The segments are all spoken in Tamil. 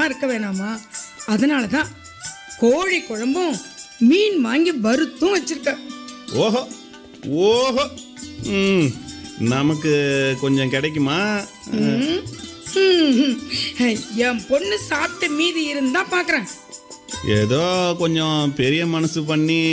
சந்தோஷமா இருக்க வேணாமா அதனால தான் கோழி குழம்பும் மீன் வாங்கி வறுத்தும் வச்சிருக்கேன் ஓஹோ ஓஹோ ம் நமக்கு கொஞ்சம் கிடைக்குமா ம், ம், என் பொண்ணு சாப்பிட்டு மீதி இருந்தா பார்க்குறேன் ஏதோ கொஞ்சம் பெரிய மனசு பண்ணி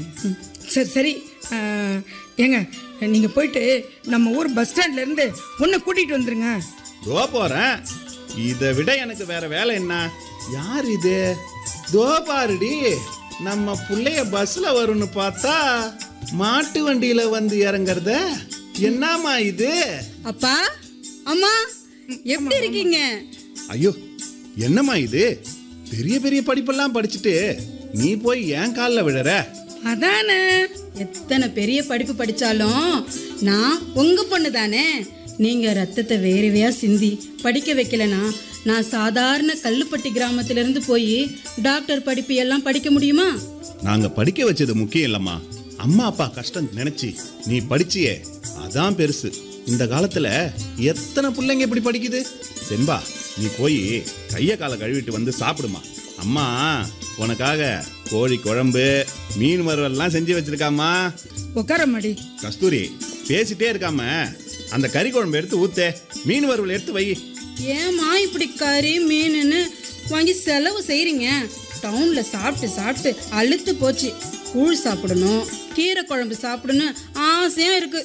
சரி சரி ஆ, ஏங்க நீங்கள் போயிட்டு நம்ம ஊர் பஸ் ஸ்டாண்ட்ல இருந்து பொண்ணை கூட்டிகிட்டு வந்துருங்க தோ போறேன் இதை விட எனக்கு வேற வேலை என்ன யார் இது தோ பாருடி நம்ம புள்ளைய பஸ்ல வரும்னு பார்த்தா மாட்டு வண்டியில வந்து இறங்குறத என்னம்மா இது அப்பா அம்மா எப்படி இருக்கீங்க ஐயோ என்னம்மா இது பெரிய பெரிய படிப்பெல்லாம் படிச்சுட்டு நீ போய் ஏன் காலில் விழற அதானே எத்தனை பெரிய படிப்பு படிச்சாலும் நான் உங்க பொண்ணு தானே நீங்க ரத்தத்தை வேறவையா சிந்தி படிக்க வைக்கலனா நான் சாதாரண கல்லுப்பட்டி கிராமத்துல இருந்து போய் டாக்டர் படிப்பு எல்லாம் படிக்க முடியுமா நாங்க படிக்க வச்சது முக்கியம் இல்லம்மா அம்மா அப்பா கஷ்டம் நினைச்சு நீ படிச்சியே அதான் பெருசு இந்த காலத்துல எத்தனை பிள்ளைங்க இப்படி படிக்குது செம்பா நீ போய் கைய காலை கழுவிட்டு வந்து சாப்பிடுமா அம்மா உனக்காக கோழி குழம்பு மீன் வறுவல்லாம் செஞ்சு வச்சிருக்காம்மா உட்கார மாடி கஸ்தூரி பேசிட்டே இருக்காம அந்த கறி குழம்பு எடுத்து ஊத்தே மீன் வறுவல் எடுத்து வை ஏம்மா இப்படி கறி மீனுன்னு வாங்கி செலவு செய்றீங்க டவுன்ல சாப்பிட்டு சாப்பிட்டு அழுத்து போச்சு கூழ் சாப்பிடணும் கீரை குழம்பு சாப்பிடணும் ஆசையா இருக்கு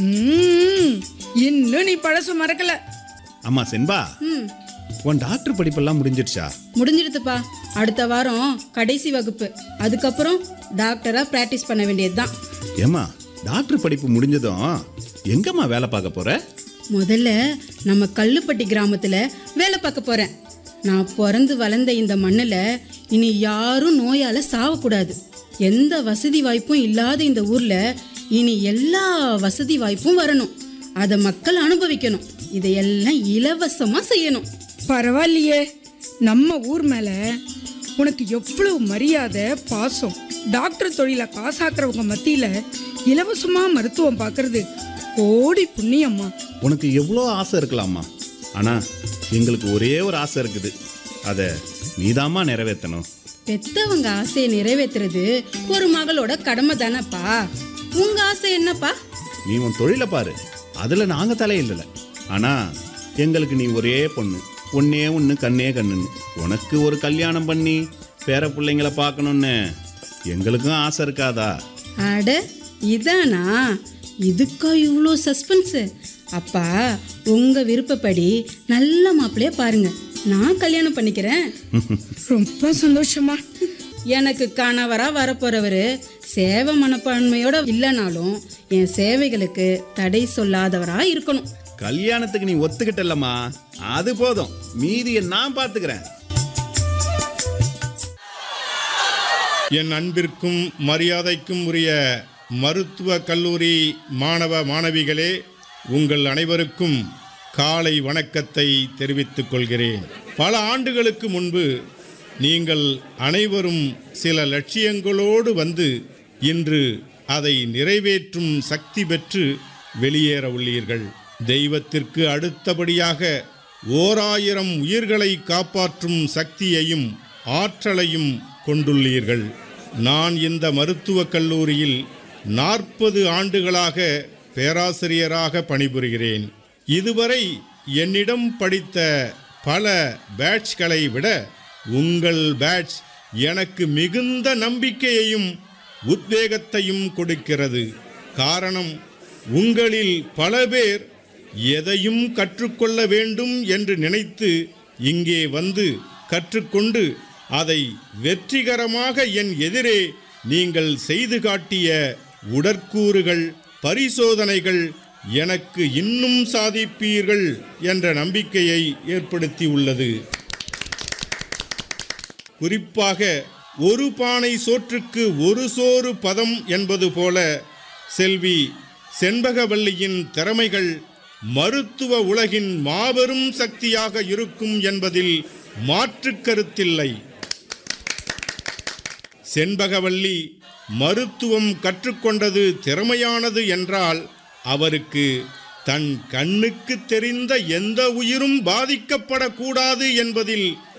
ம், இன்னும் நீ பழசு மறக்கல அம்மா சென்பா ம் உன் டாக்டர் படிப்பெல்லாம் முடிஞ்சிடுச்சா முடிஞ்சிடுதுப்பா அடுத்த வாரம் கடைசி வகுப்பு அதுக்கப்புறம் டாக்டரா பிராக்டிஸ் பண்ண வேண்டியதுதான் ஏம்மா டாக்டர் படிப்பு முடிஞ்சதும் எங்கம்மா வேலை பார்க்க போற முதல்ல நம்ம கல்லுப்பட்டி கிராமத்துல வேலை பார்க்க போறேன் நான் பிறந்து வளர்ந்த இந்த மண்ணில் இனி யாரும் நோயால சாவக்கூடாது எந்த வசதி வாய்ப்பும் இல்லாத இந்த ஊர்ல இனி எல்லா வசதி வாய்ப்பும் வரணும் அதை மக்கள் அனுபவிக்கணும் இதையெல்லாம் இலவசமா செய்யணும் பரவாயில்லையே நம்ம ஊர் மேல உனக்கு எவ்வளவு மரியாதை பாசம் டாக்டர் தொழிலை காசாக்குறவங்க மத்தியில இலவசமா மருத்துவம் பார்க்கறது கோடி புண்ணியம்மா உனக்கு எவ்வளோ ஆசை இருக்கலாமா ஆனா எங்களுக்கு ஒரே ஒரு ஆசை இருக்குது அதை நீதாம்மா நிறைவேற்றணும் பெத்தவங்க ஆசையை நிறைவேத்துறது ஒரு மகளோட கடமை தானப்பா உங்க ஆசை என்னப்பா நீ உன் தொழிலை பாரு அதுல நாங்க தலையிடல ஆனா எங்களுக்கு நீ ஒரே பொண்ணு ஒன்னே ஒன்று கண்ணே கண்ணுன்னு உனக்கு ஒரு கல்யாணம் பண்ணி பேர பிள்ளைங்கள பார்க்கணும்னு எங்களுக்கும் ஆசை இருக்காதா அட இதானா இதுக்கா இவ்வளோ சஸ்பென்ஸ் அப்பா உங்க விருப்பப்படி நல்ல மாப்பிள்ளைய பாருங்க நான் கல்யாணம் பண்ணிக்கிறேன் ரொம்ப சந்தோஷமா எனக்கு கணவரா வரப்போறவரு சேவை மனப்பான்மையோட இல்லைனாலும் என் சேவைகளுக்கு தடை சொல்லாதவரா இருக்கணும் கல்யாணத்துக்கு நீ ஒத்துக்கிட்டல்லம்மா அது போதும் மீதியை நான் பார்த்துக்கிறேன் என் அன்பிற்கும் மரியாதைக்கும் உரிய மருத்துவ கல்லூரி மாணவ மாணவிகளே உங்கள் அனைவருக்கும் காலை வணக்கத்தை தெரிவித்துக் கொள்கிறேன் பல ஆண்டுகளுக்கு முன்பு நீங்கள் அனைவரும் சில லட்சியங்களோடு வந்து இன்று அதை நிறைவேற்றும் சக்தி பெற்று வெளியேற உள்ளீர்கள் தெய்வத்திற்கு அடுத்தபடியாக ஓராயிரம் உயிர்களை காப்பாற்றும் சக்தியையும் ஆற்றலையும் கொண்டுள்ளீர்கள் நான் இந்த மருத்துவக் கல்லூரியில் நாற்பது ஆண்டுகளாக பேராசிரியராக பணிபுரிகிறேன் இதுவரை என்னிடம் படித்த பல பேட்ச்களை விட உங்கள் பேட்ச் எனக்கு மிகுந்த நம்பிக்கையையும் உத்வேகத்தையும் கொடுக்கிறது காரணம் உங்களில் பல பேர் எதையும் கற்றுக்கொள்ள வேண்டும் என்று நினைத்து இங்கே வந்து கற்றுக்கொண்டு அதை வெற்றிகரமாக என் எதிரே நீங்கள் செய்து காட்டிய உடற்கூறுகள் பரிசோதனைகள் எனக்கு இன்னும் சாதிப்பீர்கள் என்ற நம்பிக்கையை ஏற்படுத்தியுள்ளது குறிப்பாக ஒரு பானை சோற்றுக்கு ஒரு சோறு பதம் என்பது போல செல்வி செண்பகவல்லியின் திறமைகள் மருத்துவ உலகின் மாபெரும் சக்தியாக இருக்கும் என்பதில் மாற்றுக் கருத்தில்லை செண்பகவல்லி மருத்துவம் கற்றுக்கொண்டது திறமையானது என்றால் அவருக்கு தன் கண்ணுக்கு தெரிந்த எந்த உயிரும் பாதிக்கப்படக்கூடாது என்பதில்